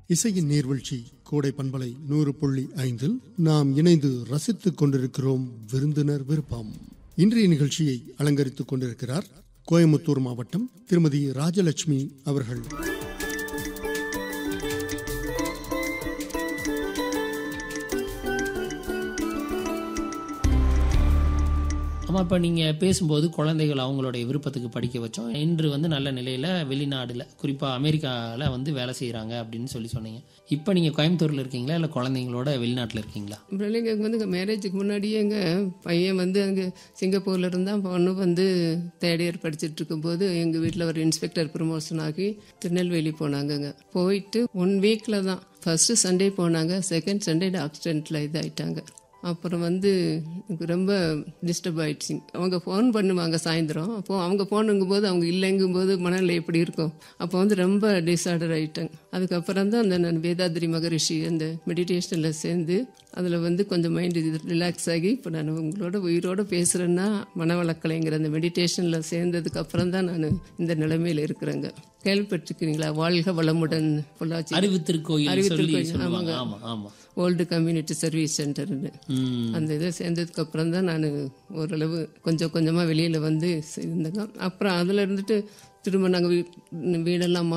இசையின் நீர்வீழ்ச்சி கோடை பண்பலை நூறு புள்ளி ஐந்தில் நாம் இணைந்து ரசித்துக் கொண்டிருக்கிறோம் விருந்தினர் விருப்பம் இன்றைய நிகழ்ச்சியை அலங்கரித்துக் கொண்டிருக்கிறார் கோயமுத்தூர் மாவட்டம் திருமதி ராஜலட்சுமி அவர்கள் ஆமாம் இப்போ நீங்கள் பேசும்போது குழந்தைகள் அவங்களுடைய விருப்பத்துக்கு படிக்க வச்சோம் இன்று வந்து நல்ல நிலையில் வெளிநாடுல குறிப்பாக அமெரிக்காவில் வந்து வேலை செய்கிறாங்க அப்படின்னு சொல்லி சொன்னீங்க இப்போ நீங்கள் கோயம்புத்தூரில் இருக்கீங்களா இல்லை குழந்தைங்களோட வெளிநாட்டில் இருக்கீங்களா பிள்ளைங்க வந்து மேரேஜுக்கு முன்னாடியே எங்கள் பையன் வந்து அங்கே சிங்கப்பூரில் இருந்தால் பொண்ணு வந்து தேர்ட் இயர் படிச்சுட்டு இருக்கும்போது எங்கள் வீட்டில் ஒரு இன்ஸ்பெக்டர் ப்ரமோஷன் ஆகி திருநெல்வேலி போனாங்கங்க போயிட்டு ஒன் வீக்கில் தான் ஃபர்ஸ்ட் சண்டே போனாங்க செகண்ட் சண்டே ஆக்சிடென்ட்டில் இதாயிட்டாங்க அப்புறம் வந்து எனக்கு ரொம்ப டிஸ்டர்ப் ஆயிடுச்சு அவங்க ஃபோன் பண்ணுவாங்க சாயந்தரம் அப்போ அவங்க ஃபோனுங்கும் போது அவங்க இல்லைங்கும் போது மனநிலை எப்படி இருக்கும் அப்போ வந்து ரொம்ப டிஸார்டர் ஆயிட்டாங்க அதுக்கப்புறம் தான் அந்த நான் வேதாத்ரி மகரிஷி அந்த மெடிடேஷனில் சேர்ந்து அதில் வந்து கொஞ்சம் மைண்ட் ரிலாக்ஸ் ஆகி இப்போ நான் உங்களோட உயிரோட பேசுகிறேன்னா மனவளக்கலைங்கிற அந்த மெடிடேஷனில் சேர்ந்ததுக்கு அப்புறம் தான் நான் இந்த நிலைமையில் இருக்கிறேங்க கேள்விப்பட்டிருக்கிறீங்களா வாழ்க வளமுடன் பொள்ளாச்சி அறிவுத்திருக்கோயில் சொல்லி அறிவுத்திருக்கோயில், சொல்லுவாங்க ஆமாம் ஆமாம் ஓல்டு கம்யூனிட்டி சர்வீஸ் சென்டர்னு ம் அந்த இதை சேர்ந்ததுக்கு அப்புறம் தான் நான் ஓரளவு கொஞ்சம் கொஞ்சமாக வெளியில் வந்து இருந்தேங்க அப்புறம் அதில் இருந்துட்டு திரும்ப நாங்கள் வீடெல்லாம்